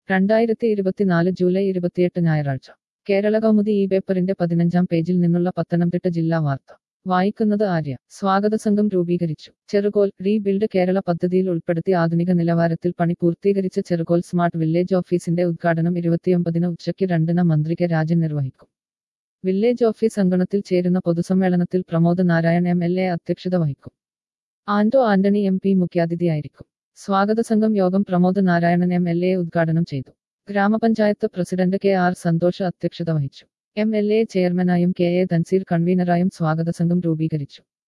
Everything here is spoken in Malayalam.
രണ്ടായിരത്തി ഇരുപത്തിനാല് ജൂലൈ ഇരുപത്തിയെട്ട് ഞായറാഴ്ച കേരള കൗമുദി ഈ പേപ്പറിന്റെ പതിനഞ്ചാം പേജിൽ നിന്നുള്ള പത്തനംതിട്ട ജില്ലാ വാർത്ത വായിക്കുന്നത് ആര്യ സ്വാഗത സംഘം രൂപീകരിച്ചു ചെറുകോൽ റീബിൽഡ് കേരള പദ്ധതിയിൽ ഉൾപ്പെടുത്തി ആധുനിക നിലവാരത്തിൽ പണി പൂർത്തീകരിച്ച ചെറുകോൽ സ്മാർട്ട് വില്ലേജ് ഓഫീസിന്റെ ഉദ്ഘാടനം ഇരുപത്തിയൊമ്പതിന് ഉച്ചയ്ക്ക് രണ്ടിന് മന്ത്രി കെ രാജൻ നിർവഹിക്കും വില്ലേജ് ഓഫീസ് അങ്കണത്തിൽ ചേരുന്ന പൊതുസമ്മേളനത്തിൽ Pramod Narayan M L A അധ്യക്ഷത വഹിക്കും ആന്റോ ആന്റണി എം പി മുഖ്യാതിഥിയായിരിക്കും സ്വാഗത സംഘം യോഗം Pramod Narayanan M L A ഉദ്ഘാടനം ചെയ്തു ഗ്രാമപഞ്ചായത്ത് പ്രസിഡന്റ് കെ ആർ സന്തോഷ് അധ്യക്ഷത വഹിച്ചു എം എൽ എ ചെയർമാനായും കെ എ തൻസീർ കൺവീനറായും സ്വാഗത സംഘം രൂപീകരിച്ചു